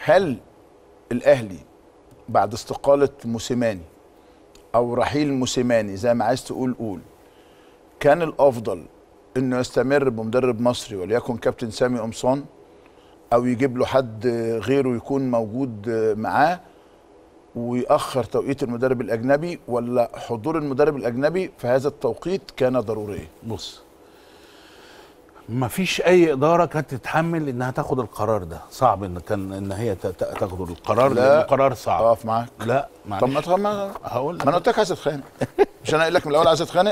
هل الاهلي بعد استقاله موسيماني او رحيل موسيماني زي ما عايز تقول قول كان الافضل انه يستمر بمدرب مصري وليكن كابتن سامي قمصان او يجيب له حد غيره يكون موجود معاه ويأخر توقيت المدرب الأجنبي ولا حضور المدرب الأجنبي في هذا التوقيت كان ضروري بص ما فيش اي اداره كانت تتحمل انها تاخد القرار ده صعب ان كان ان هي ت- ت- تاخد القرار لا. لانه قرار صعب أقف معاك لا طب ما معلش طب ما هقول ما أنا قلت لك عايز تتخانق مش أنا قايل لك من الأول عايز تتخانق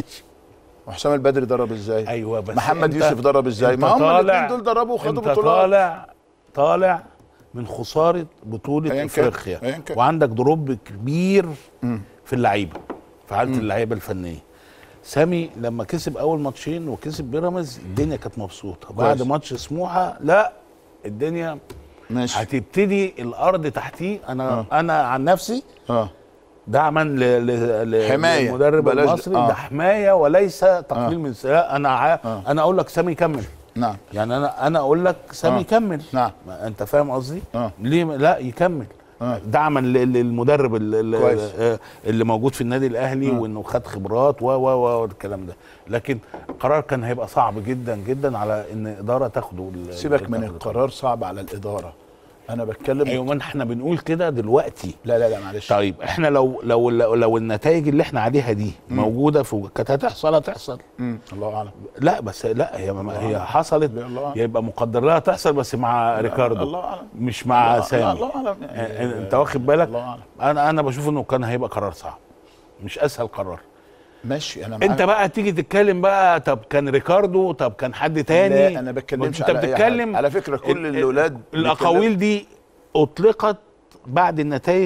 وحسام البدري درب إزاي ايوه بس محمد أنت- يوسف درب إزاي أنت ما هم طالع- الاثنين دول دربوا وخدوا انت بطولات طالع طالع من خساره بطوله أياً كان، افريقيا أياً كان. وعندك دروب كبير في اللعيبه في حاله اللعيبه الفنيه سامي لما كسب اول ماتشين وكسب بيراميدز الدنيا كانت مبسوطه بعد كويس. ماتش سموحه لا الدنيا ماشي هتبتدي الارض تحتيه انا آه. انا عن نفسي اه دعما ل... ل... ل... حماية. للمدرب بلاش- المصري آه. ده حمايه وليس تقليل آه. من لا انا ع... آه. انا اقول لك سامي كمل نعم يعني انا انا اقول لك سامي آه. كمل نعم ما انت فاهم قصدي آه. ليه ما- لا يكمل آه. دعما ل- للمدرب ال- ال- كويس. آه، اللي موجود في النادي الاهلي آه. وانه خد خبرات و و و والكلام ده لكن القرار كان هيبقى صعب جدا جدا على ان اداره تاخده ال- سيبك من تاخده. القرار صعب على الإدارة أنا بتكلم ايوه ما احنا بنقول كده دلوقتي لا لا لا معلش طيب احنا لو لو لو, لو النتائج اللي احنا عليها دي موجوده في كانت هتحصل هتحصل مم. الله أعلم لا بس لا هي ما هي حصلت لا، الله أعلم. يبقى مقدر لها تحصل بس مع ريكاردو الله أعلم مش مع الله- سامي الله أعلم آه، انت واخد بالك الله أعلم انا انا بشوف انه كان هيبقى قرار صعب مش اسهل قرار ماشي أنا معاك انت بقى تيجي تتكلم بقى طب كان ريكاردو طب كان حد تاني لا انا بتكلمش انت على أي بتتكلم حاجة. على فكره كل ال- ال- الاولاد الاقاويل دي اطلقت بعد النتائج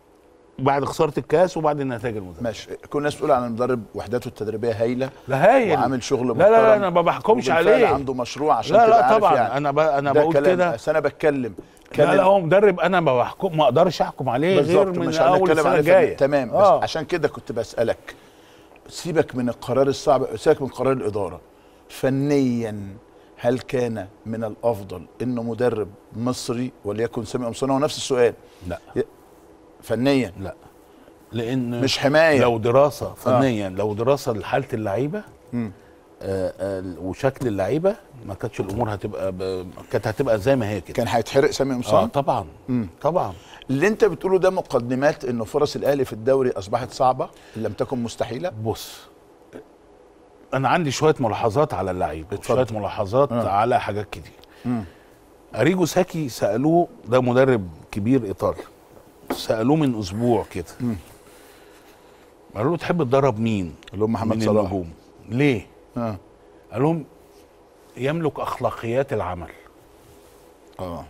بعد خساره الكاس وبعد النتائج المدرب ماشي كل الناس بتقول عن المدرب وحداته التدريبيه هايله لا هايل وعامل شغل لا لا لا محترم انا ما بحكمش وبالفعل عليه عنده مشروع عشان لا تبقى لا عارف طبعا يعني. انا ب... انا ده بقول كلام. كده بس انا بتكلم لا لا هو مدرب انا ما بحكم ما اقدرش احكم عليه غير بالظبط من مش اول هنتكلم السنه على الجايه الجايه تمام بس آه. عشان كده كنت بسالك سيبك من القرار الصعب سيبك من قرار الاداره فنيا هل كان من الافضل انه مدرب مصري وليكن سامي قمصان هو نفس السؤال لا فنيا لا لان مش حمايه لو دراسه فنيا لو دراسه لحاله اللعيبه مم. آه آه وشكل اللعيبه ما كانتش الامور هتبقى ب... كانت هتبقى زي ما هي كده كان هيتحرق سامي اه قمصان طبعا مم. طبعا اللي انت بتقوله ده مقدمات انه فرص الاهلي في الدوري اصبحت صعبه إن لم تكن مستحيله بص انا عندي شويه ملاحظات على اللعيب اتفضل. شويه ملاحظات آه. آه. على حاجات كتير مم. اريجو ساكي سالوه ده مدرب كبير ايطالي سالوه من اسبوع كده مم. قالوا له تحب تدرب مين اللي هو محمد من صلاح النجوم ليه اه قال لهم يملك اخلاقيات العمل اه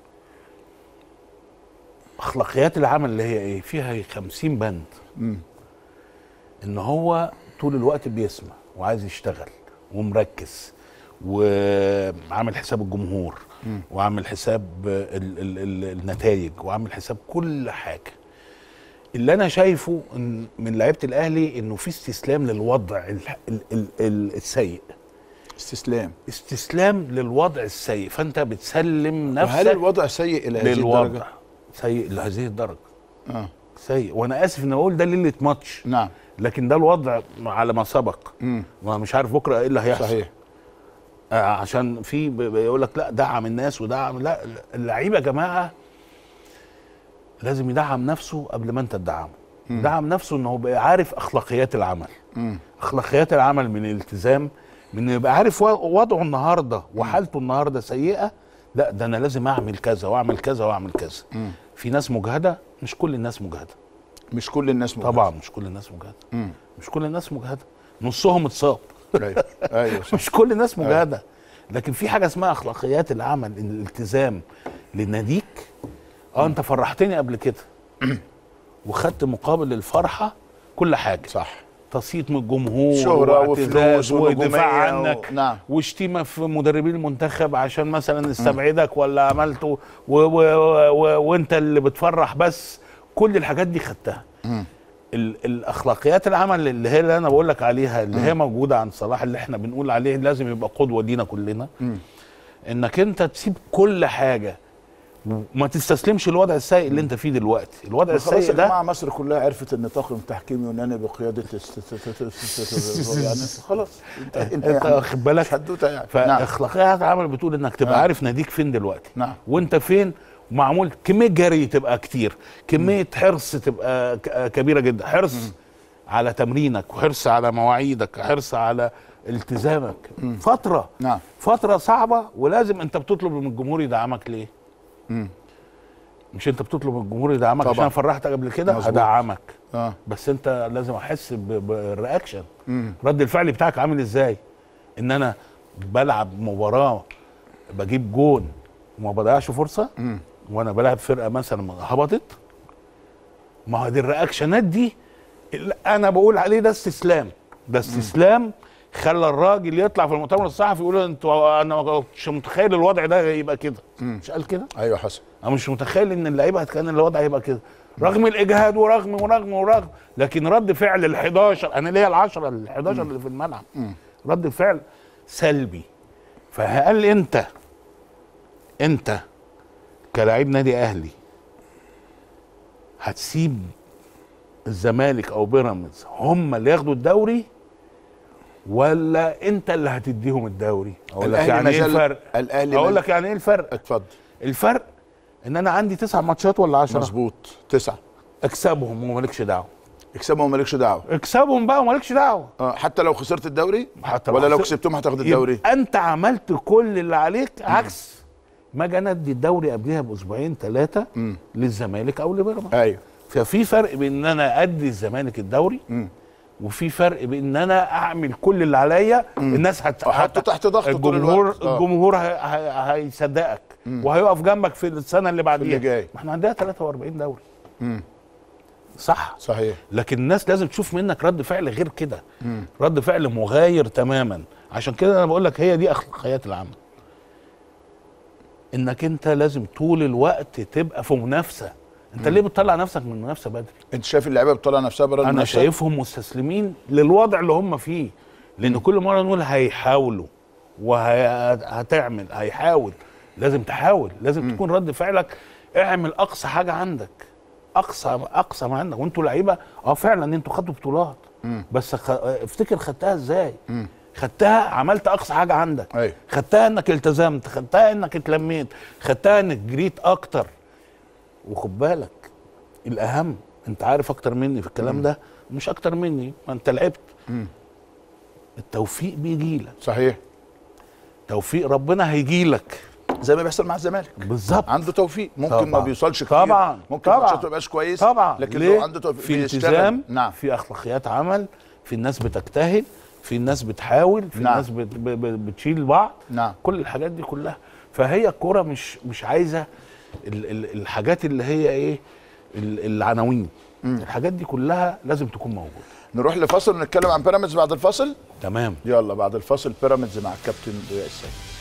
اخلاقيات العمل اللي هي ايه فيها 50 بند مم. ان هو طول الوقت بيسمع وعايز يشتغل ومركز وعامل حساب الجمهور مم. وعامل حساب ال ال ال النتائج وعامل حساب كل حاجه اللي انا شايفه إن من لعيبه الاهلي انه في استسلام للوضع ال ال ال ال السيء استسلام استسلام للوضع السيء فانت بتسلم وهل نفسك الوضع سيء الى هذه للوضع الدرجه؟ سيء لهذه الدرجه اه سيء وانا اسف ان اقول ده ليله ماتش نعم لكن ده الوضع على ما سبق مم. ما مش عارف بكره ايه اللي هيحصل صحيح آه عشان في ب- بيقول لك لا دعم الناس ودعم لا اللعيبه يا جماعه لازم يدعم نفسه قبل ما انت تدعمه دعم نفسه انه بقى عارف اخلاقيات العمل مم. اخلاقيات العمل من الالتزام من إنه يبقى عارف و- وضعه النهارده وحالته النهارده سيئه لا ده انا لازم اعمل كذا واعمل كذا واعمل كذا مم. في ناس مجهده مش كل الناس مجهده مش كل الناس مجهزة. طبعا مش كل الناس مجهده مم. مش كل الناس مجهده نصهم اتصاب ايوه ايوه صح. مش كل الناس مجهده لكن في حاجه اسمها اخلاقيات العمل الالتزام لناديك اه انت فرحتني قبل كده وخدت مقابل الفرحه كل حاجه صح تصيت من الجمهور شهرة واعتزاز وفلوس ودفاع ونجومية عنك و... نعم وشتيمه في مدربين المنتخب عشان مثلا استبعدك ولا عملته و و و وانت اللي بتفرح بس كل الحاجات دي خدتها مم. ال- الاخلاقيات العمل اللي هي اللي انا بقول لك عليها اللي هي موجوده عند صلاح اللي احنا بنقول عليه لازم يبقى قدوه لينا كلنا مم. انك انت تسيب كل حاجه وما تستسلمش للوضع السيء اللي انت فيه دلوقتي الوضع خلاص السيء يا ده جماعه مصر كلها عرفت ان طاقم تحكيم يوناني بقياده يعني خلاص انت انت انت يعني واخد بالك مش حدوته يعني نعم فاخلاقيات العمل بتقول انك تبقى نعم. عارف ناديك فين دلوقتي نعم. وانت فين ومعمول كميه جري تبقى كتير كميه حرص تبقى ك- آه كبيره جدا حرص على تمرينك وحرص على مواعيدك حرص على التزامك فتره نعم فتره صعبه ولازم انت بتطلب من الجمهور يدعمك ليه مم. مش انت بتطلب من الجمهور يدعمك طبعا. عشان فرحتك قبل كده مظبوط. هدعمك اه بس انت لازم احس ب- بالرياكشن مم. رد الفعل بتاعك عامل ازاي ان انا بلعب مباراه بجيب جون وما بضيعش فرصه مم. وانا بلعب فرقه مثلا هبطت ما هو دي الرياكشنات دي اللي انا بقول عليه ده استسلام ده استسلام خلى الراجل يطلع في المؤتمر الصحفي يقول انتوا انا ما كنتش متخيل الوضع ده يبقى كده مش قال كده ايوه حصل انا مش متخيل ان اللعيبه كان الوضع هيبقى كده رغم الاجهاد ورغم ورغم ورغم لكن رد فعل ال 11 انا ليا ال 10 ال 11 اللي في الملعب رد فعل سلبي فهل انت انت كلاعب نادي اهلي هتسيب الزمالك او بيراميدز هم اللي ياخدوا الدوري ولا انت اللي هتديهم الدوري اقول لك الأهلي يعني ما ايه زال- الفرق الاهلي اقول ما- لك يعني ايه الفرق اتفضل الفرق ان انا عندي تسع ماتشات ولا عشرة مظبوط تسعه اكسبهم ومالكش دعوه اكسبهم ومالكش دعوه اكسبهم بقى ومالكش دعوه اه حتى لو خسرت الدوري حتى ولا لو خسر- كسبتهم هتاخد الدوري يبقى انت عملت كل اللي عليك عكس ما اجي انا ادي الدوري قبلها باسبوعين ثلاثه للزمالك او لبيراميدز ايوه ففي فرق بين ان انا ادي الزمالك الدوري مم. وفي فرق بين ان انا اعمل كل اللي عليا الناس هت... أحطه تحت ضغط طول الجمهور الوقت. آه. الجمهور ه... ه... هيصدقك وهيقف جنبك في السنه اللي بعديها جاي. ما احنا عندنا 43 دوري صح صحيح لكن الناس لازم تشوف منك رد فعل غير كده رد فعل مغاير تماما عشان كده انا بقول لك هي دي اخلاقيات العمل انك انت لازم طول الوقت تبقى في منافسه انت ليه بتطلع نفسك من المنافسه بدري انت شايف اللعيبه بتطلع نفسها بره انا المنافسة؟ شايفهم مستسلمين للوضع اللي هم فيه لان كل مره نقول هيحاولوا وهتعمل هيحاول لازم تحاول لازم تكون رد فعلك اعمل اقصى حاجه عندك اقصى اقصى ما عندك وانتوا لعيبه اه فعلا انتوا خدتوا بطولات بس خ... افتكر خدتها ازاي خدتها عملت اقصى حاجه عندك أيوة. خدتها انك التزمت خدتها انك اتلميت خدتها انك جريت اكتر وخد بالك الاهم انت عارف اكتر مني في الكلام ده مش اكتر مني ما انت لعبت التوفيق بيجي لك صحيح توفيق ربنا هيجي لك زي ما بيحصل مع الزمالك بالظبط عنده توفيق ممكن طبعاً. ما بيوصلش كتير طبعا ممكن طبعا ماتشاته ما تبقاش كويس طبعا لكن ليه؟ لو عنده توفيق في بيشتغل. التزام نعم في اخلاقيات عمل في الناس بتجتهد في الناس بتحاول في نعم. الناس بت ب- ب- بتشيل بعض نعم كل الحاجات دي كلها فهي الكوره مش مش عايزه ال ال الحاجات اللي هي ايه ال- العناوين الحاجات دي كلها لازم تكون موجوده نروح لفاصل ونتكلم عن بيراميدز بعد الفاصل تمام يلا بعد الفاصل بيراميدز مع الكابتن ضياء السيد